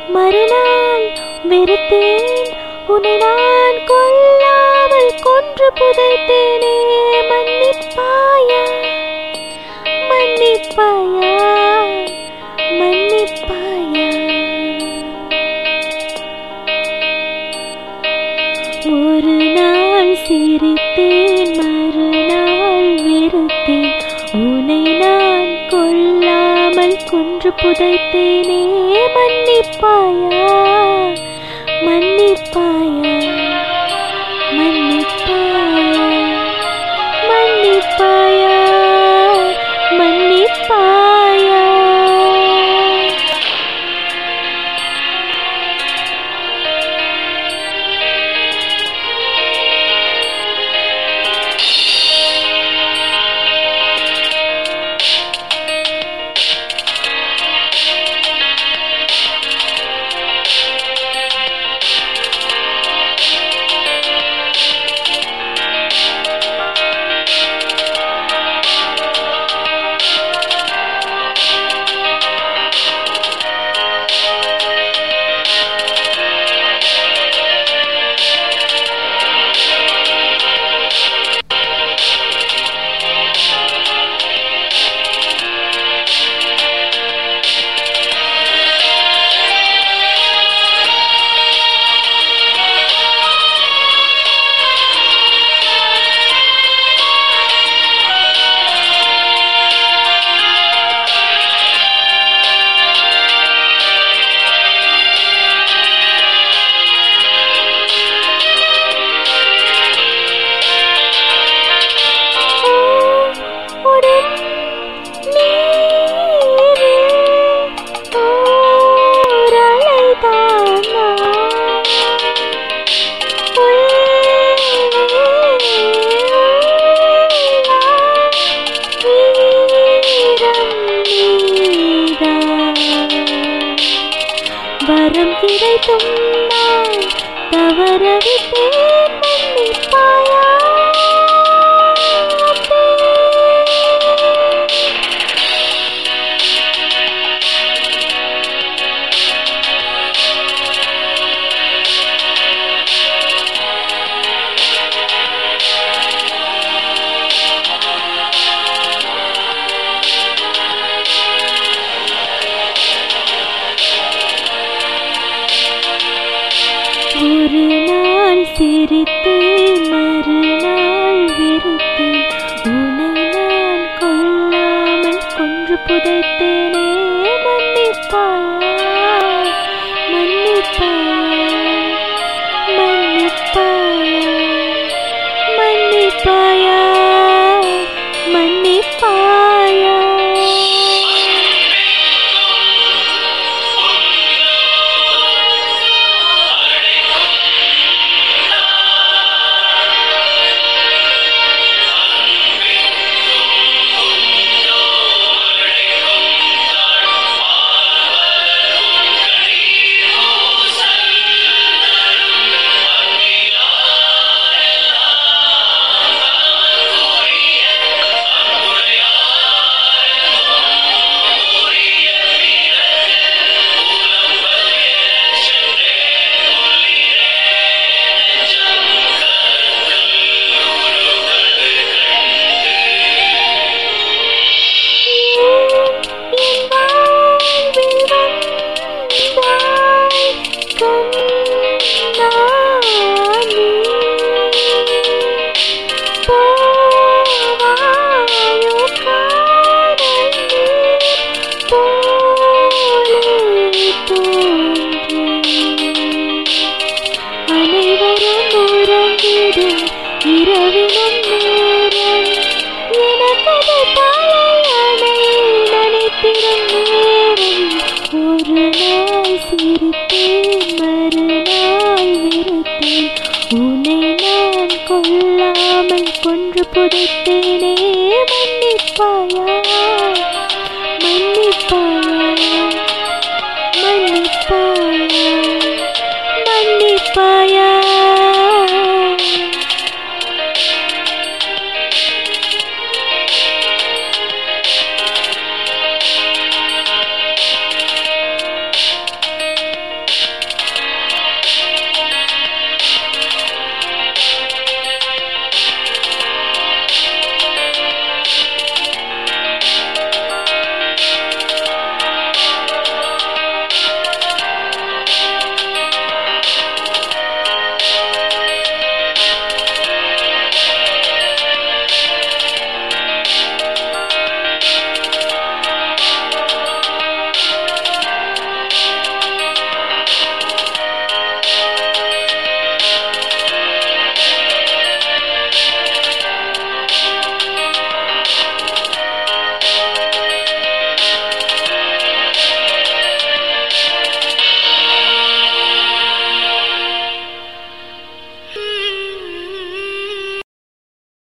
மறுநாள் வெறுத்தேன் உன்னை நான் கொல்லாமல் கொன்று புதைத்தேனே மன்னிப்பாயா மன்னிப்பாயா மன்னிப்பாயா ஒரு நாள் சிரித்தேன் மறுநாள் வெறுத்தேன் உன்னை நான் கொல்லாமல் கொன்று புதைத்தேனே மன்னிப்பாயா மன்னிப்பாயா மன்னிப்பாயா மன்னிப்பாயா மன்னிப்பாயா உடன் நீரே ஓரலைதான் நான். வீரம் நீதான். வரம் கிடைத்தும் நான் தவறவிட்டேன் மன்னிப்பாயா அன்பே? ஒரு நாள் சிரித்தேன் மறுநாள் வெறுத்தேன் உன்னை நான் கொல்லாமல் கொன்று புதைத்தேனே மன்னிப்பாயா மன்னிப்பாயா மன்னிப்பாயா மன்னிப்பாயா மன்னிப்பாயா என் வாழ்வில் வந்தாய் கண்ணாடி. போவாயோ காதல் நீர் போலே தோன்றி. அனைவரும் உறங்கிடும் இரவினும் நேரம் எனக்கது தலையணை நினைத்திடும் நேரம் ஒரு நாள் சிரித்தேன் மறுநாள் வெறுத்தேன் உன்னை நான் கொல்லாமல் கொன்று புதைத்தேனே மன்னிப்பாயா மன்னிப்பாயா மன்னிப்பாயா மன்னிப்பாயா